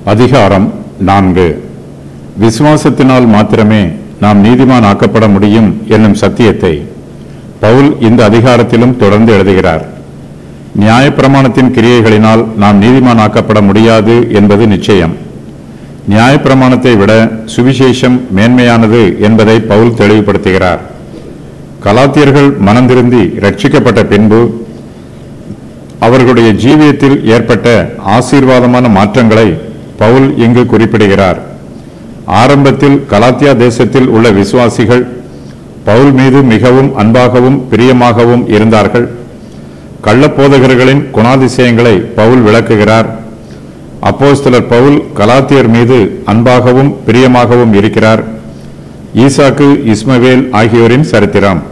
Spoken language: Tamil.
அதிகாரம் நான்கு விசுவாசத்தினால் மாத்திரமே நாம் நீதிமான் ஆக்கப்பட முடியும் என்னும் சத்தியத்தை பவுல் இந்த அதிகாரத்திலும் தொடர்ந்து எழுதுகிறார் நியாயப்பிரமாணத்தின் கிரியைகளினால் நாம் நீதிமான் ஆக்கப்பட முடியாது என்பது நிச்சயம் நியாயப்பிரமாணத்தை விட சுவிசேஷம் மேன்மையானது என்பதை பவுல் தெளிவுபடுத்துகிறார் கலாத்தியர்கள் மனந்திருந்தி ரட்சிக்கப்பட்ட பின்பு அவர்களுடைய ஜீவியத்தில் ஏற்பட்ட ஆசீர்வாதமான மாற்றங்களை பவுல் இங்கு குறிப்பிடுகிறார் ஆரம்பத்தில் கலாத்தியா தேசத்தில் உள்ள விசுவாசிகள் பவுல் மீது மிகவும் அன்பாகவும் பிரியமாகவும் இருந்தார்கள் கள்ளப்போதகர்களின் குணாதிசயங்களை பவுல் விளக்குகிறார் அப்போஸ்தலர் பவுல் கலாத்தியர் மீது அன்பாகவும் பிரியமாகவும் இருக்கிறார் ஈசாக்கு இஸ்மவேல் ஆகியோரின் சரித்திரம்